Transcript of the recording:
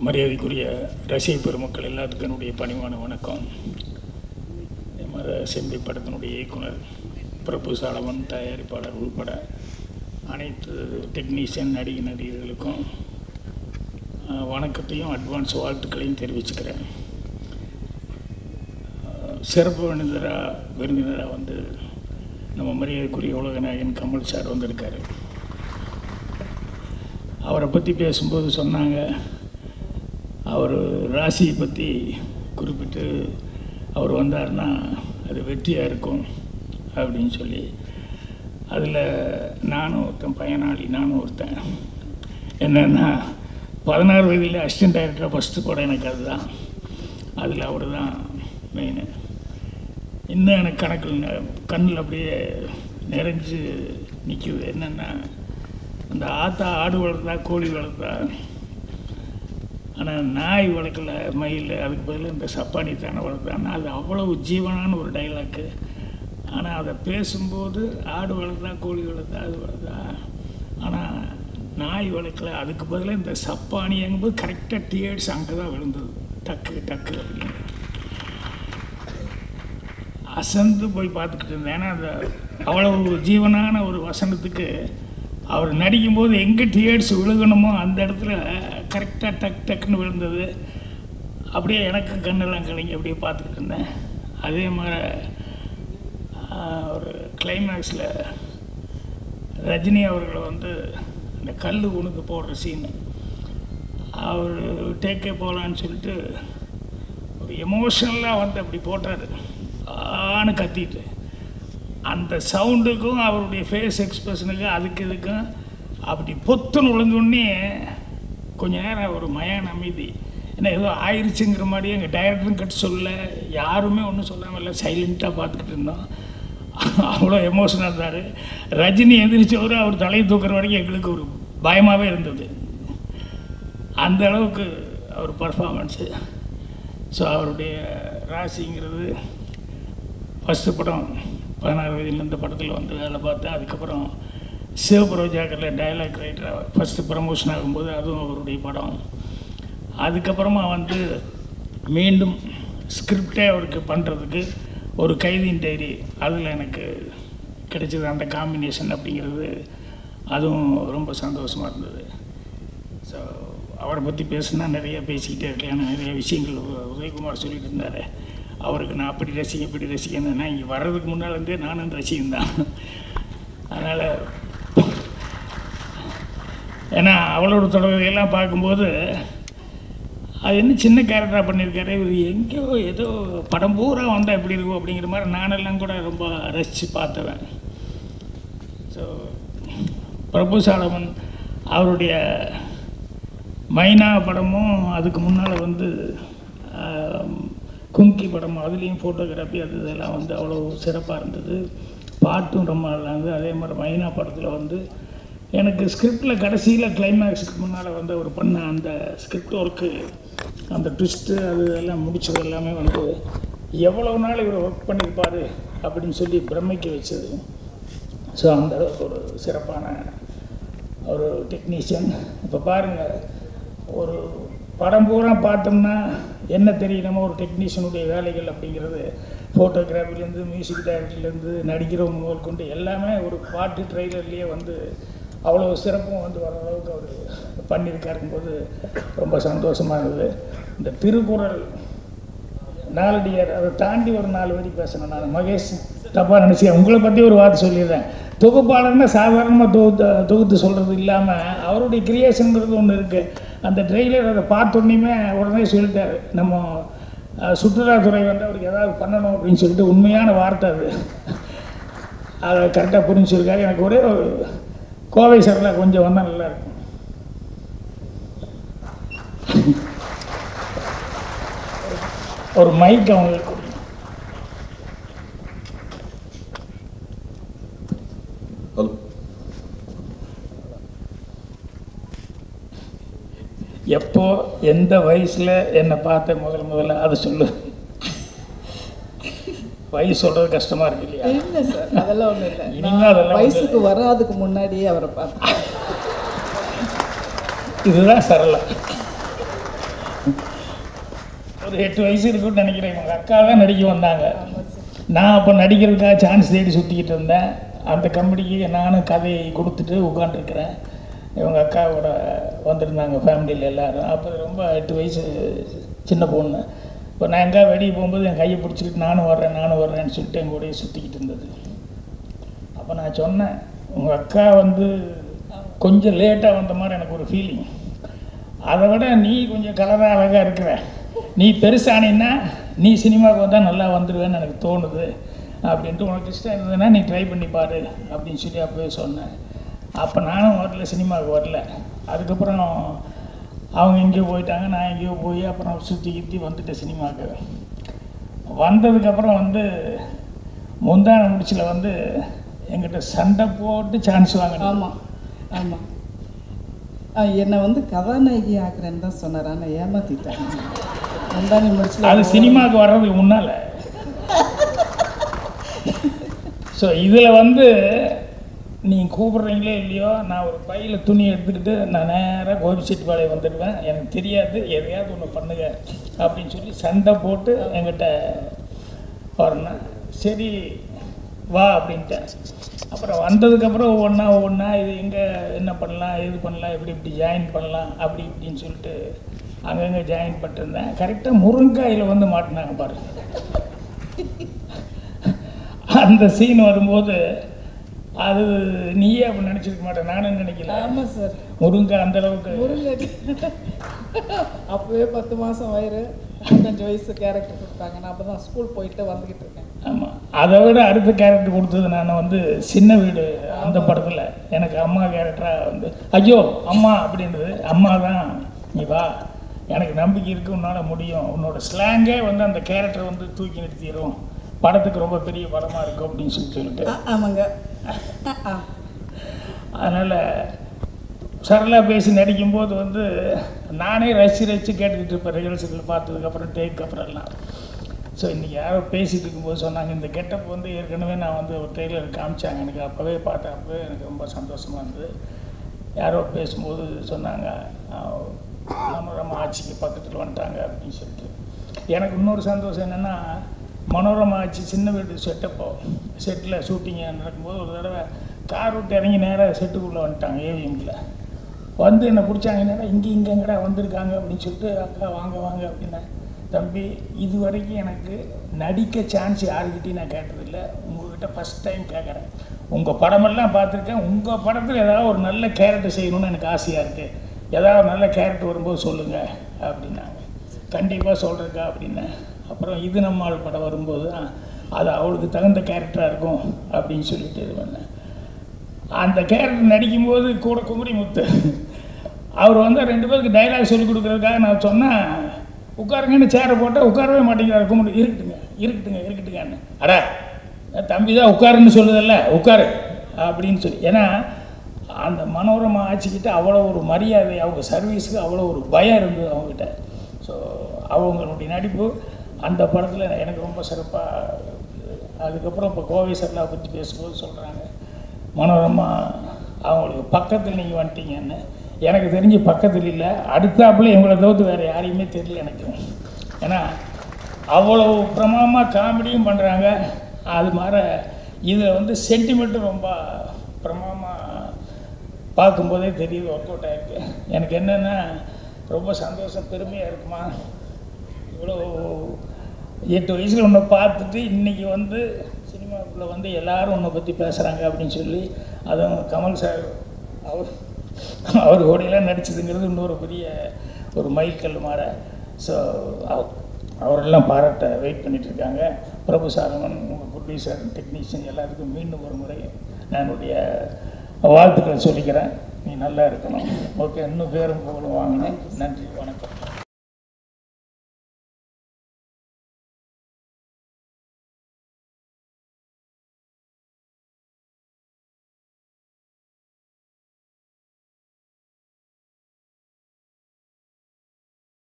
மரியாதைக்குரிய ரசிக பெருமக்கள் எல்லாத்துக்கும் என்னுடைய பணிவான வணக்கம் மத செம்பி படத்தினுடைய இயக்குனர் பிரபு சாலவன் தயாரிப்பாளர் உள்பட அனைத்து டெக்னீஷியன் நடிகை நடிகர்களுக்கும் அஹ், வணக்கத்தையும் அட்வான்ஸ் வாழ்த்துக்களையும் தெரிவிச்சுக்கிறேன் அஹ், சிறப்பு விருந்தினராக விருந்தினராக வந்து நம்ம மரியாதைக்குரிய உலகநாயகன் கமல் சார் வந்திருக்காரு அவரை பற்றி பேசும்போது சொன்னாங்க அவர் ராசியை பற்றி குறிப்பிட்டு அவர் வந்தாருன்னா அது வெற்றியாக இருக்கும் அப்படின்னு சொல்லி அதில் நானும் ஒருத்தன் பயனாளி நானும் ஒருத்தன் என்னென்னா பதினாறு வயதில் அசிஸ்டன்ட் டைரக்டராக ஃபஸ்ட்டு படம் எனக்கு அதுதான் அதில் அவர் தான் மெயின் இன்னும் எனக்கு கணக்கில் கண்ணில் அப்படியே நிறைஞ்சு நிற்குது என்னென்னா அந்த ஆத்தா ஆடு வளர்த்தா கோழி வளர்த்தா ஆனால் நாய் வளர்க்கல மயில் அதுக்கு பதில் இந்த சப்பானி தானே வளர்த்தான்னா அது அவ்வளவு ஜீவனான ஒரு டைலாக்கு ஆனால் அதை பேசும்போது ஆடு வளர்த்தா கோழி வளர்த்தா அது வளர்த்தா ஆனால் நாய் வளர்க்கல அதுக்கு பதிலாக இந்த சப்பானிங்கும்போது கரெக்டாக டியர்ஸ் அங்கே தான் விழுந்தது டக்கு டக்கு அப்படின்னு அசந்து போய் பார்த்துக்கிட்டு இருந்தேன் ஏன்னா அந்த அவ்வளவு ஜீவனான ஒரு வசனத்துக்கு அவர் நடிக்கும்போது எங்கே டியர்ஸ் விழுகணுமோ அந்த இடத்துல கரெக்டாக டக் டக்குன்னு விழுந்தது அப்படியே எனக்கு கண்ணெல்லாம் கலங்கி அப்படியே பார்த்துக்கிட்டு இருந்தேன் அதே மாதிரி ஆஹ், ஒரு கிளைமேக்ஸில் ரஜினி அவர்களை வந்து அந்த கல் உணுக்கு போடுற சீனு அவர் டேக்கே போகலான்னு சொல்லிட்டு ஒரு எமோஷனலாக வந்து அப்படி போட்டார் ஆன்னு கத்திட்டு அந்த சவுண்டுக்கும் அவருடைய ஃபேஸ் எக்ஸ்பிரஷனுக்கும் அதுக்கு இதுக்கும் அப்படி பொத்துன்னு விழுந்தோடனே கொஞ்ச நேரம் ஒரு மயான அமைதி ஏன்னா ஏதோ ஆயிடுச்சுங்கிற மாதிரி எங்கள் டைரக்டரும் கட்டு சொல்ல யாருமே ஒன்றும் சொல்லாமல் இல்லை சைலண்ட்டாக பார்த்துக்கிட்டு இருந்தோம் அவ்வளோ எமோஷனாக இருந்தார் ரஜினி எந்திரிச்சவரு அவர் தலையை தூக்குற வரைக்கும் எங்களுக்கு ஒரு பயமாகவே இருந்தது அந்த அளவுக்கு அவர் பர்ஃபார்மன்ஸு ஸோ அவருடைய ராசிங்கிறது ஃபஸ்ட்டு படம் பதினாறு வயதில் இந்த படத்தில் வந்து வேலை பார்த்தேன் அதுக்கப்புறம் சிவபுரோஜாக்கரில் டைலாக் ரைட்டர் ஃபஸ்ட்டு ப்ரமோஷன் ஆகும்போது அதுவும் அவருடைய படம் அதுக்கப்புறமா வந்து மீண்டும் ஸ்கிரிப்டே அவருக்கு பண்ணுறதுக்கு ஒரு கைதியின் டைரி அதில் எனக்கு கிடைச்சது அந்த காம்பினேஷன் அப்படிங்கிறது அதுவும் ரொம்ப சந்தோஷமாக இருந்தது ஸோ அவரை பற்றி பேசுனா நிறைய பேசிக்கிட்டே இருக்கேன் ஏன்னா நிறைய விஷயங்கள் உ- உதயகுமார் சொல்லிட்டு இருந்தார் அவருக்கு நான் அப்படி ரசிக்க இப்படி ரசிக்கணும் நான் இங்கே வர்றதுக்கு முன்னால் இருந்தே நானும் ரசிகன் தான் அதனால் ஏன்னா அவளோட தொடர்கையெல்லாம் பார்க்கும்போது அது என்ன சின்ன கேரக்டராக பண்ணியிருக்காரு இவர் எங்கேயோ ஏதோ படம் பூரா வந்தால் எப்படி இருக்கும் அப்படிங்கிற மாதிரி நானெல்லாம் கூட ரொம்ப ரசித்து பார்த்தவன் ஸோ பிரபு சாலமன் அவருடைய மைனா படமும் அதுக்கு முன்னால் வந்து ஆம், கும்கி படம் அதுலேயும் ஃபோட்டோகிராஃபி அது இதெல்லாம் வந்து அவ்வளோ சிறப்பாக இருந்தது பாட்டும் ரொம்ப நல்லா இருந்தது அதே மாதிரி மைனா படத்தில் வந்து எனக்கு ஸ்கிரிப்டில் கடைசியில் கிளைமேக்ஸுக்கு முன்னால் வந்து அவர் பண்ண அந்த ஸ்கிரிப்ட் ஒர்க்கு அந்த ட்விஸ்ட்டு அது இதெல்லாம் முடிச்சது எல்லாமே வந்து எவ்வளோ நாள் இவர் ஒர்க் பண்ணியிருப்பார் அப்படின்னு சொல்லி பிரமிக்க வச்சது ஸோ அந்த அளவுக்கு ஒரு சிறப்பான ஒரு டெக்னீஷியன் இப்போ பாருங்கள் ஒரு படம் பூரா பார்த்தோம்னா என்ன தெரியணுமோ ஒரு டெக்னீஷியனுடைய வேலைகள் அப்படிங்கிறது ஃபோட்டோகிராஃபிலேருந்து மியூசிக் டைரக்டர்லேருந்து நடிக்கிறவங்க முதல் கொண்டு எல்லாமே ஒரு பாட்டு ட்ரெய்லர்லேயே வந்து அவ்வளோ சிறப்பும் வந்து வர அளவுக்கு அவர் பண்ணியிருக்காருங்கும்போது ரொம்ப சந்தோஷமாக இருந்தது இந்த திருக்குறள் நாலடியார் அதை தாண்டி ஒரு நாலு வரி பேசணும் நான் மகேஷ் தப்பாக நினச்சி உங்களை பற்றி ஒரு வார்த்தை சொல்லிடுறேன் தொகுப்பாளர்னா சாதாரணமாக தொகுத்து தொகுத்து சொல்கிறது இல்லாமல் அவருடைய கிரியேஷனுங்கிறது ஒன்று இருக்குது அந்த ட்ரெய்லர் அதை பார்த்தோன்னே உடனே சொல்லிட்டாரு நம்ம அஹ், சுற்றுலாத்துறை வந்து அவருக்கு ஏதாவது பண்ணணும் அப்படின்னு சொல்லிட்டு உண்மையான வார்த்தை அது அதை கரெக்டாக புரிஞ்சிருக்காரு எனக்கு ஒரே ஒரு கோவை சரலா கொஞ்சம் வந்தால் நல்லாயிருக்கும் ஒரு மைக் அவங்களுக்கு கொடுங்க. ஹலோ எப்போ எந்த வயசில் என்னை பார்த்த முதல் முதல்ல அதை சொல்லு வயசு சொல்கிறது கஷ்டமாக இருக்கு இல்லையா இல்லை சார் அதெல்லாம் ஒன்றும் இல்லை இனிமே அதெல்லாம் வயசுக்கு வராதுக்கு முன்னாடியே அவரை பார்த்தேன் இதுதான் சரளம் ஒரு எட்டு வயசு இருக்குன்னு நினைக்கிறேன் இவங்க அக்கா தான் நடிக்க வந்தாங்க ஆமாம் சார் நான் அப்போ நடிக்கிறதுக்காக சான்ஸ் தேடி சுற்றிக்கிட்டு இருந்தேன் அந்த கம்பெனிக்கு நானும் கதையை கொடுத்துட்டு உட்காந்துருக்கிறேன் இவங்க அக்காவோட வந்திருந்தாங்க ஃபேமிலியில் எல்லாரும் அப்போ ரொம்ப எட்டு வயசு சின்ன பொண்ணு இப்போ நான் எங்கே வெளியே போகும்போது என் கையை பிடிச்சிக்கிட்டு நானும் வர்றேன் நானும் வர்றேன்னு சொல்லிட்டு என் கூடயே சுற்றிக்கிட்டு இருந்தது அப்போ நான் சொன்னேன் உங்கள் அக்கா வந்து கொஞ்சம் லேட்டாக வந்த மாதிரி எனக்கு ஒரு ஃபீலிங் அதை விட நீ கொஞ்சம் கலராக அழகாக இருக்கிற நீ பெருசானீன்னா நீ சினிமாவுக்கு வந்தால் நல்லா வந்துடுவேன்னு எனக்கு தோணுது அப்படின்ட்டு உனக்கு இஷ்டம் இருந்ததுன்னா நீ ட்ரை பண்ணி பாரு அப்படின்னு சொல்லி அப்போவே சொன்னேன் அப்போ நானும் வரல சினிமாவுக்கு வரல அதுக்கப்புறம் அவங்க எங்கேயோ போயிட்டாங்க நான் எங்கேயோ போய் அப்புறம் சுற்றி கித்தி வந்துட்டேன் சினிமாவுக்கு வந்ததுக்கப்புறம் வந்து முந்தான முடிச்சில் வந்து எங்கிட்ட சண்டை போட்டு சான்ஸ் வாங்கினேன் ஆமாம் ஆமாம் என்னை வந்து கதாநாயகி ஆக்குறேன்னு தான் சொன்னார் ஆனால் ஏமாத்திட்டாங்க முந்தானி முடிச்சு அது சினிமாவுக்கு வர்றதுக்கு முன்னால் ஸோ இதில் வந்து நீங்கள் கூப்பிட்றீங்களே இல்லையோ நான் ஒரு பையில் துணி எடுத்துக்கிட்டு நான் நேராக கோபிச்செட்டிப்பாளையம் வந்துடுவேன் எனக்கு தெரியாது எதையாவது ஒன்று பண்ணுங்க அப்படின்னு சொல்லி சண்டை போட்டு என்கிட்ட வரணும் சரி வா அப்படின்ட்டேன் அப்புறம் வந்ததுக்கப்புறம் ஒவ்வொன்றா ஒவ்வொன்றா இது எங்கே என்ன பண்ணலாம் இது பண்ணலாம் எப்படி இப்படி ஜாயின் பண்ணலாம் அப்படி இப்படின்னு சொல்லிட்டு அங்கங்கே ஜாயின் பண்ணிருந்தேன் கரெக்டாக முருங்காயில் வந்து மாட்டினாங்க பாரு அந்த சீன் வரும்போது அது நீயே அப்படி நினச்சிருக்க மாட்டேன் நானும் நினைக்கல ஆமாம் சார் முருங்கை அந்த அளவுக்கு முருங்கடி அப்போவே பத்து மாதம் வயிறு இருபத்தஞ்சு வயசு கேரக்டர் கொடுத்தாங்க நான் அப்போ தான் ஸ்கூல் போயிட்டு வந்துக்கிட்டு இருக்கேன் ஆமாம் அதை விட அடுத்த கேரக்டர் கொடுத்தது நான் வந்து சின்ன வீடு அந்த படத்தில் எனக்கு அம்மா கேரக்டராக வந்து ஐயோ அம்மா அப்படின்றது அம்மா தான் நீ வா எனக்கு நம்பிக்கை இருக்கு உன்னால் முடியும் உன்னோட ஸ்லாங்கே வந்து அந்த கேரக்டரை வந்து தூக்கி நிறுத்திடும் படத்துக்கு ரொம்ப பெரிய படமாக இருக்கும் அப்படின்னு சொல்லி சொல்லிட்டு ஆ, ஆமாங்க ஆ அதனால் சரளா பேசி நடிக்கும்போது வந்து நானே ரசித்து ரசித்து கேட்டுக்கிட்டு இருப்பேன் ரிஹர்சல் பார்த்ததுக்கப்புறம் டேக்கு அப்புறம் எல்லாம் ஸோ இன்றைக்கி யாரோ பேசிகிட்டு இருக்கும்போது சொன்னாங்க இந்த கெட்டப் வந்து ஏற்கனவே நான் வந்து ஒரு ட்ரெய்லர் காமிச்சாங்க எனக்கு அப்போவே பார்த்தேன் அப்போவே எனக்கு ரொம்ப சந்தோஷமாக இருந்தது யாரோ பேசும்போது சொன்னாங்க ஆஹ், மனோரமா ஆட்சிக்கு பக்கத்தில் வந்துட்டாங்க அப்படின்னு சொல்லிட்டு எனக்கு இன்னொரு சந்தோஷம் என்னென்னா மனோரமா ஆட்சி சின்ன வீடு செட்டப்போ செட்டில் ஷூட்டிங் நடக்கும்போது ஒரு தடவை கார் விட்டு இறங்கி நேராக செட்டுக்குள்ளே வந்துட்டாங்க ஏவிஎம்ல வந்து என்னை பிடிச்சாங்க என்னடா இங்கே இங்கேங்கடா வந்திருக்காங்க அப்படின்னு சொல்லிட்டு அக்கா வாங்க வாங்க அப்படின்னேன் தம்பி இது வரைக்கும் எனக்கு நடிக்க சான்ஸ் யாருக்கிட்டையும் நான் கேட்டதில்லை உங்ககிட்ட ஃபஸ்ட் டைம் கேட்குறேன் உங்கள் படமெல்லாம் பார்த்துருக்கேன் உங்கள் படத்தில் ஏதாவது ஒரு நல்ல கேரக்டர் செய்யணும்னு எனக்கு ஆசையாக இருக்குது ஏதாவது ஒரு நல்ல கேரக்டர் வரும்போது சொல்லுங்கள் அப்படின்னாங்க கண்டிப்பாக சொல்கிறேக்கா அப்படின்னேன் அப்புறம் இது நம்மால் படம் வரும்போது "ஆ, அது அவளுக்கு தகுந்த கேரக்டராக இருக்கும் அப்படின்னு சொல்லிட்டு இது பண்ணேன் அந்த கேரக்டர் நடிக்கும்போது கூட குமரி முத்து அவர் வந்து ரெண்டு பேருக்கு டைலாக் சொல்லி கொடுக்குறதுக்காக நான் சொன்னேன் உட்காருங்கன்னு சேரை போட்டால் உட்காரவே மாட்டேங்கிறார் குமரி இருக்கட்டுங்க இருக்கட்டுங்க இருக்கட்டுங்கன்னு அடா தம்பி தான் உட்காருன்னு சொல்லுதல்ல உட்காரு அப்படின்னு சொல்லி ஏன்னா அந்த மனோரமா ஆட்சிக்கிட்ட அவ்வளோ ஒரு மரியாதை அவங்க சர்வீஸுக்கு அவ்வளோ ஒரு பயம் இருந்தது அவங்ககிட்ட ஸோ அவங்களுடைய நடிப்பு அந்த படத்தில் எனக்கு ரொம்ப சிறப்பாக அதுக்கப்புறம் இப்போ கோவை சரலா பற்றி பேசும்போது சொல்கிறாங்க மனோரமா அவங்களுக்கு பக்கத்தில் நீங்கள் வந்துட்டீங்கன்னு எனக்கு தெரிஞ்சு பக்கத்தில் இல்லை அடுத்தாப்புல இவங்களை தவிர்த்து வேறு யாரையுமே தெரியல எனக்கு ஏன்னா அவ்வளோ பிரமாதமாக காமெடியும் பண்ணுறாங்க அது மாதிரி இதில் வந்து சென்டிமெண்ட்டும் ரொம்ப பிரமாதமாக பார்க்கும்போதே தெரியுது ஒர்க் அவுட் ஆகிருக்கு எனக்கு என்னென்னா ரொம்ப சந்தோஷம் பெருமையாக இருக்குமா இவ்வளோ எட்டு வயசில் உன்னை பார்த்துட்டு இன்றைக்கி வந்து சினிமாவுக்குள்ளே வந்து எல்லாரும் உன்னை பற்றி பேசுகிறாங்க அப்படின்னு சொல்லி அதுவும் கமல் சார் அவர் அவர் கூடையெல்லாம் நடிச்சதுங்கிறது இன்னொரு பெரிய ஒரு மைல்கல் மாற ஸோ அவரெல்லாம் பாராட்ட வெயிட் பண்ணிட்டு இருக்காங்க பிரபு சாரவன் உங்கள் ப்ரொடியூசர் டெக்னீஷியன் எல்லாத்துக்கும் மீண்டும் ஒரு முறை நான் என்னுடைய வாழ்த்துக்களை சொல்லிக்கிறேன் நீ நல்லா இருக்கணும் ஓகே இன்னும் பேரும் புகழும் வாங்கினேன் நன்றி வணக்கம்